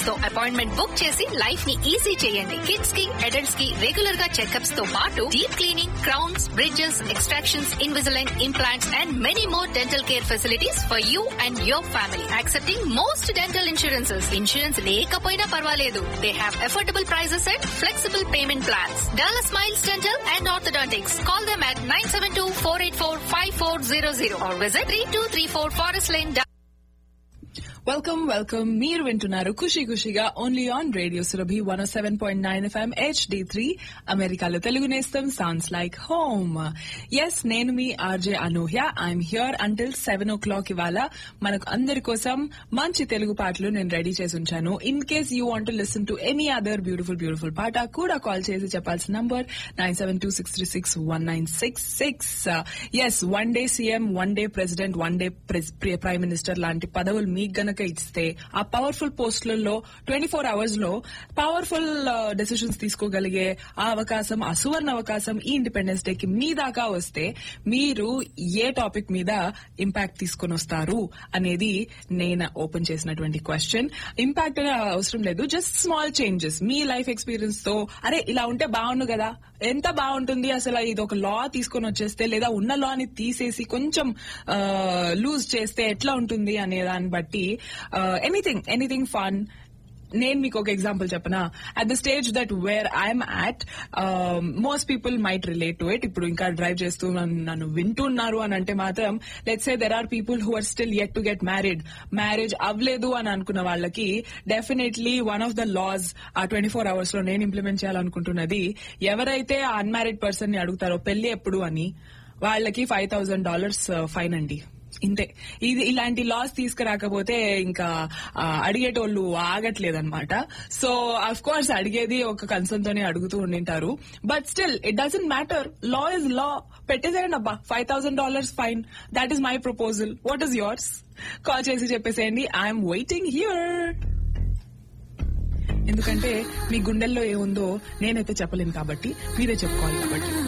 so appointment book చేసి life ని easy చేయండి కిడ్స్ కి అడల్ట్స్ కి రెగ్యులర్ గా చెకప్స్ తో పాటు deep cleaning crowns bridges extractions Invisalign implants and many more dental care facilities for you and your family accepting most dental insurances insurance లేకపోయినా పర్వాలేదు they have affordable prices and flexible payment plans dollar smiles dental and orthodontics call them at nine seven two four eight four five four zero zero or visit three two three four forest line welcome welcome మీరు వింటున్నారు ఖుషి ఖుషిగా only on radio Surabhi one seven point nine FM HD three అమెరికాలో తెలుగు నేస్తం sounds like home yes నేను మీ RJ Anuhya I'm here until seven o'clock ఇవాళ మనకు అందరి కోసం మంచి తెలుగు పాటలు నేను రెడీ చేసి ఉంచాను in case you want listen to any other beautiful beautiful పాట కూడా కాల్ చేసి చెప్పాల్సిన number nine seven two six three six one nine six six yes one day CM one day president one day prime minister లాంటి పదవులు మీకు గనక ఇస్తే ఆ పవర్ఫుల్ పోస్టులలో ట్వంటీ ఫోర్ అవర్స్ లో పవర్ఫుల్ డెసిషన్స్ తీసుకోగలిగే ఆ అవకాశం ఆ సువర్ణ అవకాశం ఈ ఇండిపెండెన్స్ డే కి మీ దాకా వస్తే మీరు ఏ టాపిక్ మీద ఇంపాక్ట్ తీసుకొని వస్తారు అనేది నేను ఓపెన్ చేసినటువంటి క్వశ్చన్ ఇంపాక్ట్ అవసరం లేదు జస్ట్ స్మాల్ చేంజెస్ మీ లైఫ్ ఎక్స్పీరియన్స్ తో అరే ఇలా ఉంటే బాగుండు కదా ఎంత బాగుంటుంది అసలు ఇది ఒక లా తీసుకొని వచ్చేస్తే లేదా ఉన్న లాని తీసేసి కొంచెం లూజ్ చేస్తే ఎట్లా ఉంటుంది అనే దాన్ని బట్టి ఎనీథింగ్ ఎనీథింగ్ ఫన్ నేను మీకు ఒక ఎగ్జాంపుల్ చెప్పనా at the stage that where I'm at most people might relate to it ఇప్పుడు ఇంకా డ్రైవ్ చేస్తూ నన్ను నన్ను వింటున్నారు అని అంటే మాత్రం let's say there are people who are still yet to get married marriage అవ్వలేదు అని అనుకున్న వాళ్ళకి definitely one of the laws ఆ ట్వంటీ ఫోర్ అవర్స్ లో నేను ఇంప్లిమెంట్ చేయాలనుకుంటున్నది ఎవరైతే ఆ అన్మ్యారీడ్ పర్సన్ ని అడుగుతారో పెళ్లి ఎప్పుడు అని వాళ్ళకి ఫైవ్ థౌసండ్ డాలర్స్ ఫైన్ అండి ఇంతే ఇది ఇలాంటి లాస్ తీసుకురాకపోతే ఇంకా అడిగేటోళ్ళు ఆగట్లేదన్నమాట సో అఫ్ కోర్స్ అడిగేది ఒక కన్సర్న్ తోనే అడుగుతూ ఉండింటారు but still it doesn't matter law is law పెట్టేసేయండి అబ్బా five thousand dollars fine that is my proposal what is yours call చేసి చెప్పేసేయండి ఐఎమ్ వెయిటింగ్ హియర్ ఎందుకంటే మీ గుండెల్లో ఏముందో నేనైతే చెప్పలేను కాబట్టి మీరే చెప్పుకోవాలి కాబట్టి